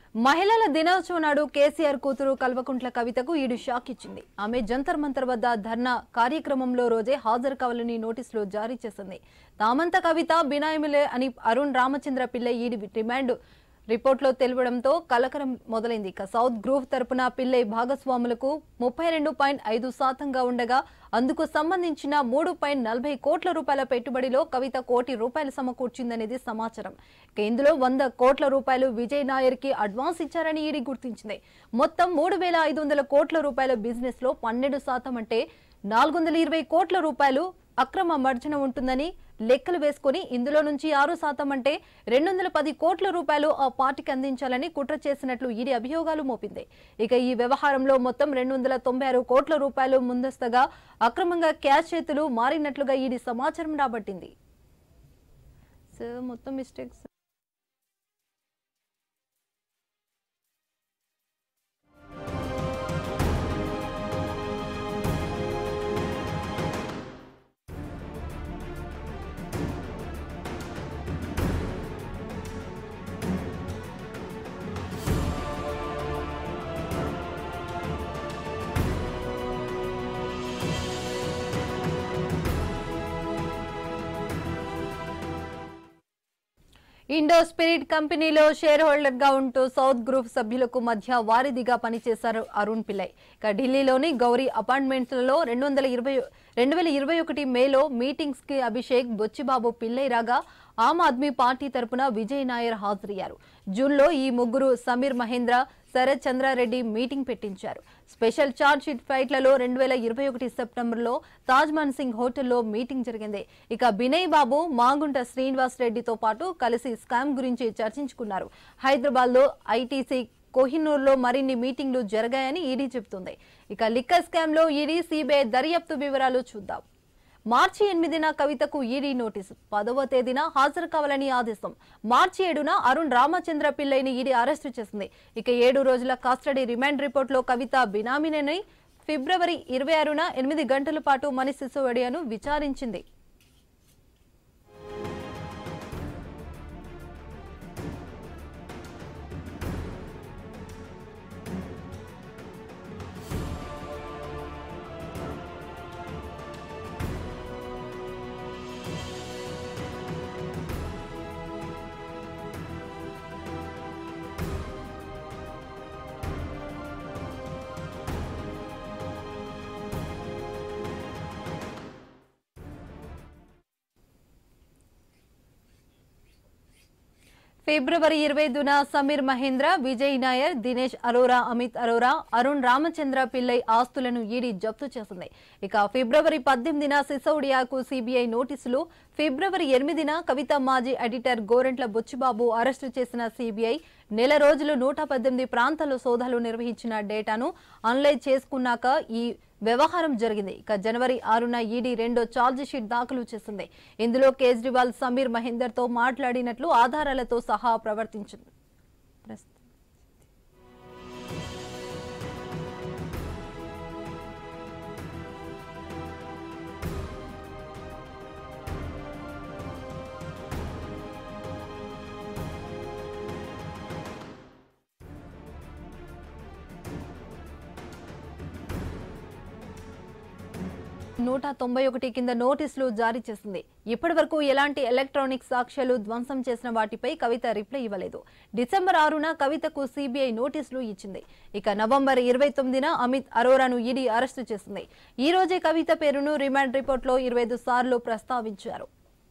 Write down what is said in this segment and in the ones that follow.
మహిళల దినోత్సవం నాడు కేసీఆర్ కూతురు కల్వకుంట్ల కవితకు ఈడు షాక్ ఇచ్చింది ఆమె జంతర్ మంతర్ వద్ద ధర్నా కార్యక్రమంలో రోజే హాజరు కావాలని నోటీసులు జారీ చేసింది తామంత కవిత బినాయములే అని అరుణ్ రామచంద్ర పిల్లై ఈడి డిమాండ్ రిపోర్ట్లో తెలియడంతో కలకరం మొదలైంది ఇక సౌత్ గ్రూప్ తరపున పిల్లై భాగస్వాములకు ముప్పై రెండు పాయింట్ ఐదు శాతంగా ఉండగా అందుకు సంబంధించిన మూడు పాయింట్ నలభై కోట్ల రూపాయల పెట్టుబడిలో కవిత కోటి రూపాయలు సమకూర్చిందనేది సమాచారం ఇక ఇందులో వంద కోట్ల రూపాయలు విజయ్ నాయర్ కి అడ్వాన్స్ ఇచ్చారని ఈడీ గుర్తించింది మొత్తం మూడు వేల ఐదు వందల కోట్ల రూపాయల బిజినెస్ లో పన్నెండు శాతం అంటే నాలుగు వందల ఇరవై కోట్ల రూపాయలు అక్రమ మర్జన ఉంటుందని లెక్కలు వేసుకుని ఇందులో నుంచి ఆరు శాతం అంటే రెండు వందల పది కోట్ల రూపాయలు ఆ పార్టీకి అందించాలని కుట్ర చేసినట్లు ఈడీ అభియోగాలు మోపింది ఇక ఈ వ్యవహారంలో మొత్తం రెండు వందల తొంభై ఆరు కోట్ల రూపాయలు ముందస్తుగా అక్రమంగా క్యాష్ చేతులు మారినట్లుగా ఈడీ సమాచారం రాబట్టింది సో మొత్తం మిస్టేక్స్ ఇండో స్పిరిట్ కంపెనీలో షేర్ హోల్డర్ గా ఉంటూ సౌత్ గ్రూప్ సభ్యులకు మధ్య వారిదిగా పనిచేశారు అరుణ్ పిల్లై ఇక ఢిల్లీలోని గౌరీ అపార్ట్మెంట్లలో రెండు వందల ఇరవై రెండు వేల ఇరవై ఒకటి మేలో మీటింగ్స్ కి అభిషేక్ బొచ్చిబాబు పిల్లై రాగా ఆమ్ ఆద్మీ పార్టీ తరపున విజయ్ నాయర్ హాజరయ్యారు జూన్లో ఈ ముగ్గురు సమీర్ మహేంద్ర శరత్ చంద్రారెడ్డి మీటింగ్ పెట్టించారు స్పెషల్ ఛార్జ్ షీట్ ఫైట్లలో రెండు వేల ఇరవై ఒకటి సెప్టెంబర్లో తాజ్ మన్ సింగ్ హోటల్లో మీటింగ్ జరిగింది ఇక బినయ్ బాబు మాగుంట శ్రీనివాస్ రెడ్డితో పాటు కలిసి స్కామ్ గురించి చర్చించుకున్నారు హైదరాబాద్ లో ఐటీసీ కోహినూర్లో మరిన్ని మీటింగ్లు జరిగాయని ఈడీ చెబుతుంది ఇక లిక్కర్ స్కామ్ లో ఈడీ సిబిఐ దర్యాప్తు వివరాలు చూద్దాం మార్చి ఎనిమిదిన కవితకు ఈడీ నోటీసు పదవ తేదీన హాజరు కావాలని ఆదేశం మార్చి ఏడున అరుణ్ రామచంద్ర పిల్లైని ఈడీ అరెస్టు చేసింది ఇక ఏడు రోజుల కస్టడీ రిమాండ్ రిపోర్టులో కవిత బినామీనని ఫిబ్రవరి ఇరవై ఆరున ఎనిమిది గంటల పాటు మణి సిసోడియాను విచారించింది ఫిబ్రవరి ఇరవై ఐదున సమీర్ మహేంద్ర విజయ్ నాయర్ దినేష్ అరోరా అమిత్ అరోరా అరుణ్ రామచంద్ర పిల్లై ఆస్తులను ఈడీ జప్తు చేసింది ఇక ఫిబ్రవరి పద్దెనిమిదిన సిసోడియాకు సిబిఐ నోటీసులు ఫిబ్రవరి ఎనిమిదిన కవిత మాజీ ఎడిటర్ గోరెంట్ల బుచ్చిబాబు అరెస్టు చేసిన సిబిఐ నెల రోజులు నూట పద్దెనిమిది ప్రాంతాల్లో సోదాలు నిర్వహించిన డేటాను అనలైజ్ చేసుకున్నాక ఈ వ్యవహారం జరిగింది ఇక జనవరి ఆరున ఈడీ రెండో ఛార్జ్ షీట్ దాఖలు చేసింది ఇందులో కేజ్రీవాల్ సమీర్ మహేందర్ తో మాట్లాడినట్లు ఆధారాలతో సహా ప్రవర్తించింది ప్రస్తుతం నూట తొంభై ఒకటి కింద నోటీసులు జారీ చేసింది ఇప్పటి వరకు ఎలాంటి ఎలక్ట్రానిక్ సాక్ష్యాలు ధ్వంసం చేసిన వాటిపై కవిత రిప్లై ఇవ్వలేదు డిసెంబర్ ఆరున కవితకు సిబిఐ నోటీసులు ఇచ్చింది ఇక నవంబర్ ఇరవై తొమ్మిదిన అమిత్ అరోరాను ఈడీ అరెస్టు చేసింది ఈ రోజే కవిత పేరును రిమాండ్ రిపోర్ట్లో ఇరవై ఐదు సార్లు ప్రస్తావించారు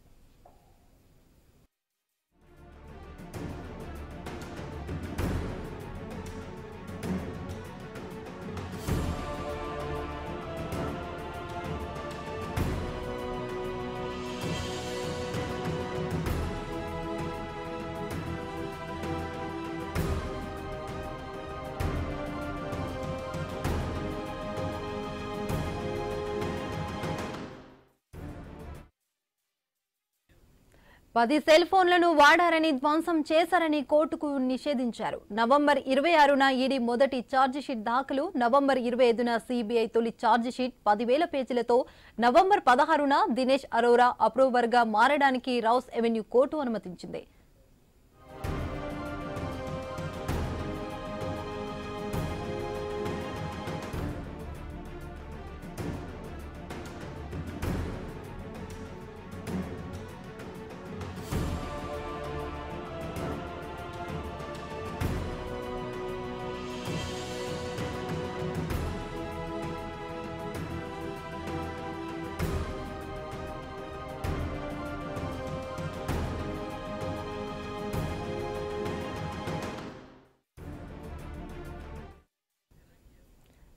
పది సెల్ ఫోన్లను వాడారని ధ్వంసం చేశారని కోర్టుకు నిషేధించారు నవంబర్ ఇరవై ఆరున ఈడీ మొదటి ఛార్జిషీట్ దాఖలు నవంబర్ ఇరవై ఐదున సిబిఐ తొలి ఛార్జిషీట్ పదివేల పేజీలతో నవంబర్ పదహారున దినేష్ అరోరా అప్రూవర్ గా మారడానికి రౌస్ ఎవెన్యూ కోర్టు అనుమతించింది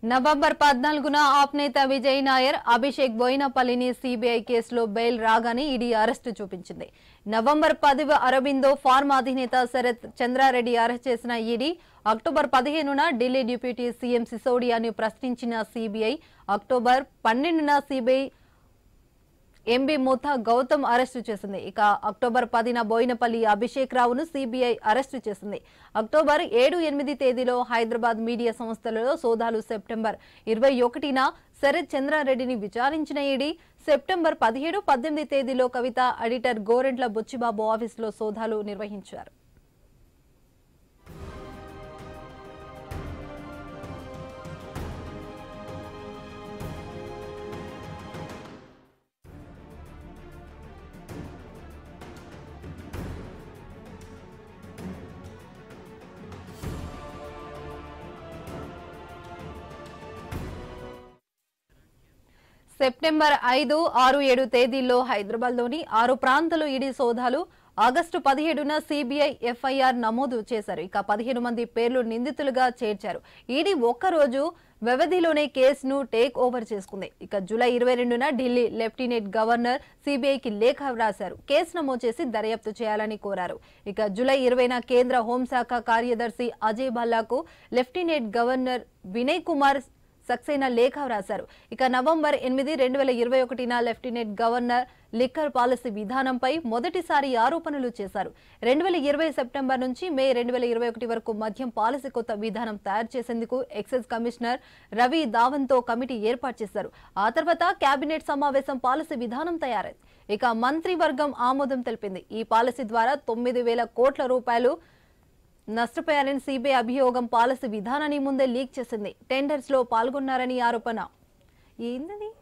నవంబర్ పద్నాలుగున ఆప్ నేత విజయ్ నాయర్ అభిషేక్ బోయినపల్లిని సిబిఐ కేసులో బెయిల్ రాగానే ఈడీ అరెస్టు చూపించింది నవంబర్ పదివ అరబిందో ఫార్మా అధినేత శరత్ చంద్రారెడ్డి అరెస్ట్ చేసిన ఈడీ అక్టోబర్ పదిహేనున ఢిల్లీ డిప్యూటీ సీఎం సిసోడియాని ప్రశ్నించిన సిబిఐ అక్టోబర్ పన్నెండున CBI MB Mutha Gautam arrest చేసింది ఇక అక్టోబర్ పదిన బోయినపల్లి అభిషేక్ రావును సిబిఐ అరెస్టు చేసింది అక్టోబర్ ఏడు ఎనిమిది తేదీలో హైదరాబాద్ మీడియా సంస్థలలో సోదాలు సెప్టెంబర్ ఇరవై ఒకటిన శరత్ చంద్రారెడ్డిని విచారించిన ఈడీ సెప్టెంబర్ పదిహేడు పద్దెనిమిది తేదీలో కవిత ఎడిటర్ గోరెంట్ల బుచ్చిబాబు ఆఫీసులో సోదాలు నిర్వహించారు సెప్టెంబర్ ఐదు ఆరు ఏడు తేదీల్లో హైదరాబాద్లోని ఆరు ప్రాంతాలు ఈడీ సోదాలు ఆగస్టు పదిహేడున సిబిఐ ఎఫ్ఐఆర్ నమోదు చేశారు ఇక పదిహేను మంది పేర్లు నిందితులుగా చేర్చారు ఈడీ ఒక్కరోజు వ్యవధిలోనే కేసును టేక్ ఓవర్ చేసుకుంది ఇక జూలై ఇరవై రెండున ఢిల్లీ లెఫ్టినెంట్ గవర్నర్ సిబిఐకి లేఖ రాశారు కేసు నమోదు చేసి దర్యాప్తు చేయాలని కోరారు ఇక జూలై ఇరవైన కేంద్ర హోంశాఖ కార్యదర్శి అజయ్ భల్లాకు లెఫ్టినెంట్ గవర్నర్ వినయ్ కుమార్ సక్సేనా లేఖ రాశారు ఇక నవంబర్ ఎనిమిది రెండు వేల ఇరవై ఒకటిన లెఫ్టినెంట్ గవర్నర్ లిక్కర్ పాలసీ విధానంపై మొదటిసారి ఆరోపణలు చేశారు రెండు వేల ఇరవై సెప్టెంబర్ నుంచి మే రెండు వేల ఇరవై ఒకటి వరకు మద్యం పాలసీ కొత్త విధానం తయారు చేసేందుకు ఎక్సైజ్ కమిషనర్ రవి దావన్తో కమిటీ ఏర్పాటు చేశారు ఆ తర్వాత కేబినెట్ సమావేశం పాలసీ విధానం తయారైంది ఇక మంత్రివర్గం ఆమోదం తెలిపింది ఈ పాలసీ ద్వారా తొమ్మిది వేల కోట్ల రూపాయలు నష్టపోయారని సిబిఐ అభియోగం పాలసీ విధానాన్ని ముందే లీక్ చేసింది టెండర్స్ లో పాల్గొన్నారని ఆరోపణ ఏందది